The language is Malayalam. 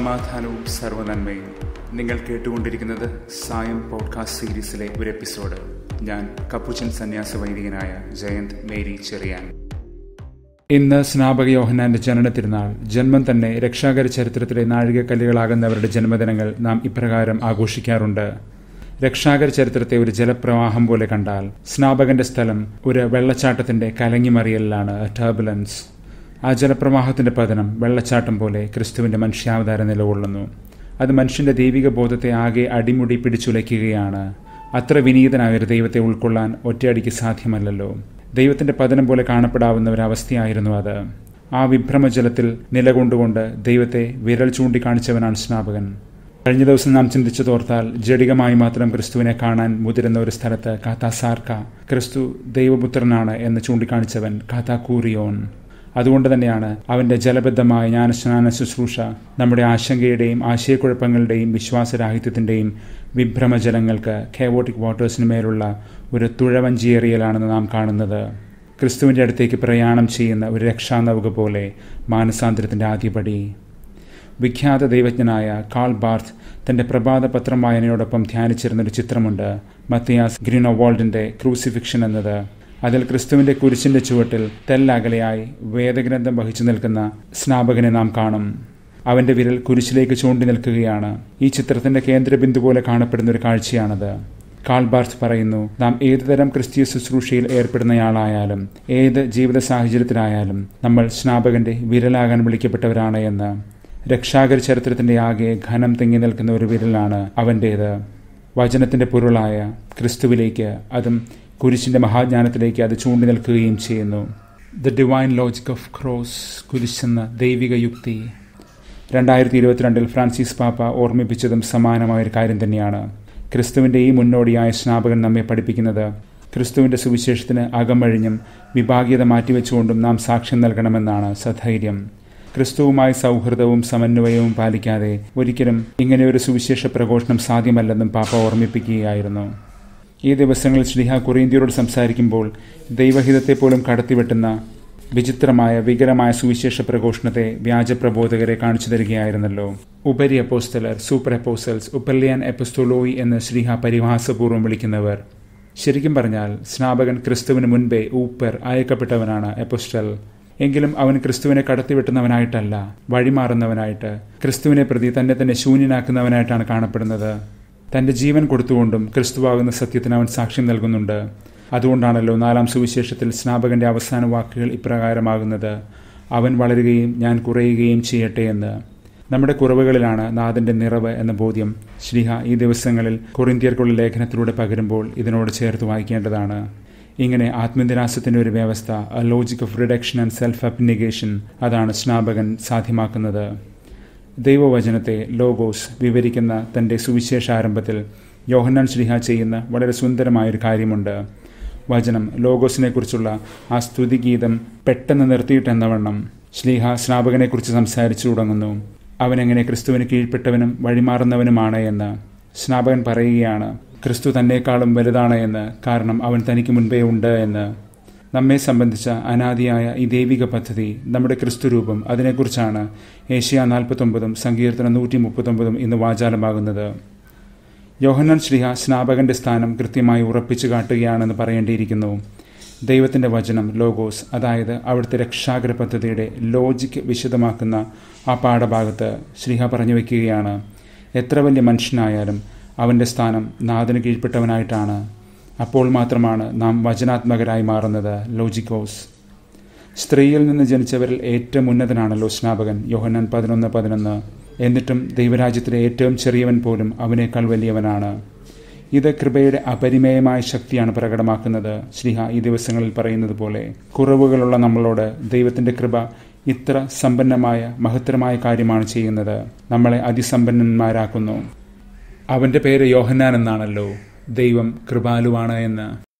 സമാധാനവും സർവനന്മയും നിങ്ങൾ കേട്ടുകൊണ്ടിരിക്കുന്നത് സായം പോഡ്കാസ്റ്റ് സീരീസിലെ ഒരു എപ്പിസോഡ് ഞാൻ കപ്പുച്ചൻ സന്യാസ വൈദികനായ ജയന്ത് മേരി ചെറിയാൻ ഇന്ന് സ്നാപക യോഹനാന്റെ ജനന തിരുനാൾ ജന്മം തന്നെ രക്ഷാകര ചരിത്രത്തിലെ നാഴികക്കല്ലുകളാകുന്നവരുടെ ജന്മദിനങ്ങൾ നാം ഇപ്രകാരം ആഘോഷിക്കാറുണ്ട് രക്ഷാകര ചരിത്രത്തെ ഒരു ജലപ്രവാഹം പോലെ കണ്ടാൽ സ്നാപകന്റെ സ്ഥലം ഒരു വെള്ളച്ചാട്ടത്തിന്റെ കലങ്ങിമറിയലിലാണ് ടർബുലൻസ് ആ ജലപ്രവാഹത്തിന്റെ പതനം വെള്ളച്ചാട്ടം പോലെ ക്രിസ്തുവിന്റെ മനുഷ്യാവതാരം നിലകൊള്ളുന്നു അത് മനുഷ്യന്റെ ദൈവിക ബോധത്തെ ആകെ അടിമുടി പിടിച്ചുലയ്ക്കുകയാണ് അത്ര വിനീതനായ ഒരു ദൈവത്തെ ഉൾക്കൊള്ളാൻ ഒറ്റയടിക്ക് സാധ്യമല്ലല്ലോ ദൈവത്തിന്റെ പതനം പോലെ കാണപ്പെടാവുന്ന ഒരവസ്ഥയായിരുന്നു അത് ആ വിഭ്രമജലത്തിൽ നിലകൊണ്ടുകൊണ്ട് ദൈവത്തെ വിരൽ ചൂണ്ടിക്കാണിച്ചവനാണ് സ്നാപകൻ കഴിഞ്ഞ ദിവസം നാം ചിന്തിച്ചു തോർത്താൽ ജഡികമായി മാത്രം ക്രിസ്തുവിനെ കാണാൻ മുതിരുന്ന ഒരു സ്ഥലത്ത് കാത്താസാർക്ക ക്രിസ്തു ദൈവപുത്രനാണ് എന്ന് ചൂണ്ടിക്കാണിച്ചവൻ കാത്താക്കൂറിയോൻ അതുകൊണ്ട് തന്നെയാണ് അവന്റെ ജലബദ്ധമായ ജ്ഞാനസ്നാന ശുശ്രൂഷ നമ്മുടെ ആശങ്കയുടെയും ആശയക്കുഴപ്പങ്ങളുടെയും വിശ്വാസരാഹിത്യത്തിന്റെയും വിഭ്രമജലങ്ങൾക്ക് കേവോട്ടിക് വാട്ടേഴ്സിന് മേലുള്ള ഒരു തുഴവഞ്ചിയേറിയലാണെന്ന് നാം കാണുന്നത് ക്രിസ്തുവിന്റെ അടുത്തേക്ക് പ്രയാണം ചെയ്യുന്ന ഒരു രക്ഷാനൗക പോലെ മാനസാന്തരത്തിന്റെ ആദ്യപടി വിഖ്യാത ദൈവജ്ഞനായ കാൾ ബാർത്ത് തന്റെ പ്രഭാത പത്രം വായനയോടൊപ്പം ധ്യാനിച്ചിരുന്നൊരു ചിത്രമുണ്ട് മത്തിയാസ് ഗ്രീനോവാൾഡിന്റെ ക്രൂസിഫിക്ഷൻ എന്നത് അതിൽ ക്രിസ്തുവിന്റെ കുരിശിന്റെ ചുവട്ടിൽ തെല്ലകലെയായി വേദഗ്രന്ഥം വഹിച്ചു നിൽക്കുന്ന സ്നാപകനെ നാം കാണും അവന്റെ വിരൽ കുരിശിലേക്ക് ചൂണ്ടി നിൽക്കുകയാണ് ഈ ചിത്രത്തിന്റെ കേന്ദ്രബിന്ദു പോലെ കാണപ്പെടുന്ന ഒരു കാഴ്ചയാണത് കാൾബാർത്ത് പറയുന്നു നാം ഏതുതരം ക്രിസ്തീയ ശുശ്രൂഷയിൽ ഏർപ്പെടുന്നയാളായാലും ഏത് ജീവിത സാഹചര്യത്തിലായാലും നമ്മൾ സ്നാപകന്റെ വിരലാകാൻ വിളിക്കപ്പെട്ടവരാണ് എന്ന് രക്ഷാകര ചരിത്രത്തിന്റെ ആകെ ഘനം തിങ്ങി നിൽക്കുന്ന ഒരു വിരലാണ് അവൻ്റേത് വചനത്തിന്റെ പൊരുളായ ക്രിസ്തുവിലേക്ക് അതും കുരിശിന്റെ മഹാജ്ഞാനത്തിലേക്ക് അത് ചൂണ്ടി നിൽക്കുകയും ചെയ്യുന്നു the divine logic of cross കുരിശെന്ന ദൈവിക യുക്തി രണ്ടായിരത്തി ഇരുപത്തിരണ്ടിൽ ഫ്രാൻസിസ് പാപ്പ ഓർമ്മിപ്പിച്ചതും സമാനമായ ഒരു കാര്യം തന്നെയാണ് ക്രിസ്തുവിന്റെ ഈ മുന്നോടിയായ സ്നാപകൻ നമ്മെ പഠിപ്പിക്കുന്നത് ക്രിസ്തുവിന്റെ സുവിശേഷത്തിന് അകമഴിഞ്ഞും വിഭാഗീയത മാറ്റിവെച്ചുകൊണ്ടും നാം സാക്ഷ്യം നൽകണമെന്നാണ് സധൈര്യം ക്രിസ്തുവുമായി സൗഹൃദവും സമന്വയവും പാലിക്കാതെ ഒരിക്കലും ഇങ്ങനെ ഒരു സുവിശേഷ പ്രഘോഷണം സാധ്യമല്ലെന്നും പാപ്പ ഓർമ്മിപ്പിക്കുകയായിരുന്നു ഈ ദിവസങ്ങളിൽ ശ്രീഹ കുറീന്ത്യരോട് സംസാരിക്കുമ്പോൾ ദൈവഹിതത്തെ പോലും കടത്തിവെട്ടുന്ന വിചിത്രമായ വികരമായ സുവിശേഷ പ്രഘോഷണത്തെ വ്യാജപ്രബോധകരെ കാണിച്ചു തരികയായിരുന്നല്ലോ ഉപരി അപ്പോസ്തലർ സൂപ്പർ അപ്പോസൽസ് ഉപല്യാൻ എപ്പസ്തോലോയി എന്ന് ശ്രീഹ പരിഹാസപൂർവ്വം വിളിക്കുന്നവർ ശരിക്കും പറഞ്ഞാൽ സ്നാപകൻ ക്രിസ്തുവിന് മുൻപേ ഊപ്പർ അയക്കപ്പെട്ടവനാണ് എപ്പോസ്റ്റൽ എങ്കിലും അവൻ ക്രിസ്തുവിനെ കടത്തിവെട്ടുന്നവനായിട്ടല്ല വഴിമാറുന്നവനായിട്ട് ക്രിസ്തുവിനെ പ്രതി തന്നെ തന്നെ ശൂന്യനാക്കുന്നവനായിട്ടാണ് കാണപ്പെടുന്നത് തന്റെ ജീവൻ കൊടുത്തുകൊണ്ടും ക്രിസ്തുവാകുന്ന സത്യത്തിന് അവൻ സാക്ഷ്യം നൽകുന്നുണ്ട് അതുകൊണ്ടാണല്ലോ നാലാം സുവിശേഷത്തിൽ സ്നാപകന്റെ അവസാന വാക്കുകൾ ഇപ്രകാരമാകുന്നത് അവൻ വളരുകയും ഞാൻ കുറയുകയും ചെയ്യട്ടെ എന്ന് നമ്മുടെ കുറവുകളിലാണ് നാഥന്റെ നിറവ് എന്ന ബോധ്യം ശ്രീഹ ഈ ദിവസങ്ങളിൽ കൊറിന്ത്യർക്കുള്ള ലേഖനത്തിലൂടെ പകരുമ്പോൾ ഇതിനോട് ചേർത്ത് വായിക്കേണ്ടതാണ് ഇങ്ങനെ ആത്മനിരാസത്തിന്റെ ഒരു വ്യവസ്ഥ a logic of reduction and self abnegation അതാണ് സ്നാപകൻ സാധ്യമാക്കുന്നത് ദൈവവചനത്തെ ലോഗോസ് വിവരിക്കുന്ന തന്റെ സുവിശേഷാരംഭത്തിൽ യോഹന്നാൻ ശ്രീഹ ചെയ്യുന്ന വളരെ സുന്ദരമായൊരു കാര്യമുണ്ട് വചനം ലോഗോസിനെ കുറിച്ചുള്ള ആ സ്തുതിഗീതം പെട്ടെന്ന് നിർത്തിയിട്ടെന്നവണ്ണം ശ്ലീഹ സ്നാപകനെക്കുറിച്ച് സംസാരിച്ചു തുടങ്ങുന്നു അവനെങ്ങനെ ക്രിസ്തുവിന് കീഴ്പ്പെട്ടവനും വഴിമാറുന്നവനുമാണ് എന്ന് സ്നാപകൻ പറയുകയാണ് ക്രിസ്തു തന്നെക്കാളും വലുതാണ് എന്ന് കാരണം അവൻ തനിക്ക് മുൻപേ ഉണ്ട് എന്ന് നമ്മെ സംബന്ധിച്ച അനാദിയായ ഈ ദൈവിക പദ്ധതി നമ്മുടെ ക്രിസ്തുരൂപം അതിനെക്കുറിച്ചാണ് ഏഷ്യ നാൽപ്പത്തൊമ്പതും സങ്കീർത്തനം നൂറ്റി മുപ്പത്തൊമ്പതും ഇന്ന് വാചാലമാകുന്നത് യോഹന്നാൻ ശ്രീഹ സ്നാപകന്റെ സ്ഥാനം കൃത്യമായി ഉറപ്പിച്ചു കാട്ടുകയാണെന്ന് പറയേണ്ടിയിരിക്കുന്നു ദൈവത്തിന്റെ വചനം ലോഗോസ് അതായത് അവിടുത്തെ രക്ഷാകര പദ്ധതിയുടെ ലോജിക്ക് വിശദമാക്കുന്ന ആ പാഠഭാഗത്ത് ശ്രീഹ പറഞ്ഞു വയ്ക്കുകയാണ് എത്ര വലിയ മനുഷ്യനായാലും അവന്റെ സ്ഥാനം നാഥന് കീഴ്പ്പെട്ടവനായിട്ടാണ് അപ്പോൾ മാത്രമാണ് നാം വചനാത്മകരായി മാറുന്നത് ലോജിക്കോസ് സ്ത്രീയിൽ നിന്ന് ജനിച്ചവരിൽ ഏറ്റവും ഉന്നതനാണല്ലോ സ്നാപകൻ യോഹന്നാൻ പതിനൊന്ന് പതിനൊന്ന് എന്നിട്ടും ദൈവരാജ്യത്തിലെ ഏറ്റവും ചെറിയവൻ പോലും അവനേക്കാൾ വലിയവനാണ് ഇത് കൃപയുടെ അപരിമേയമായ ശക്തിയാണ് പ്രകടമാക്കുന്നത് ശ്രീഹ ഈ ദിവസങ്ങളിൽ പറയുന്നത് പോലെ കുറവുകളുള്ള നമ്മളോട് ദൈവത്തിന്റെ കൃപ ഇത്ര സമ്പന്നമായ മഹത്തരമായ കാര്യമാണ് ചെയ്യുന്നത് നമ്മളെ അതിസമ്പന്നന്മാരാക്കുന്നു അവന്റെ പേര് യോഹന്നാൻ എന്നാണല്ലോ ദൈവം കൃപാലുവാണ് എന്ന്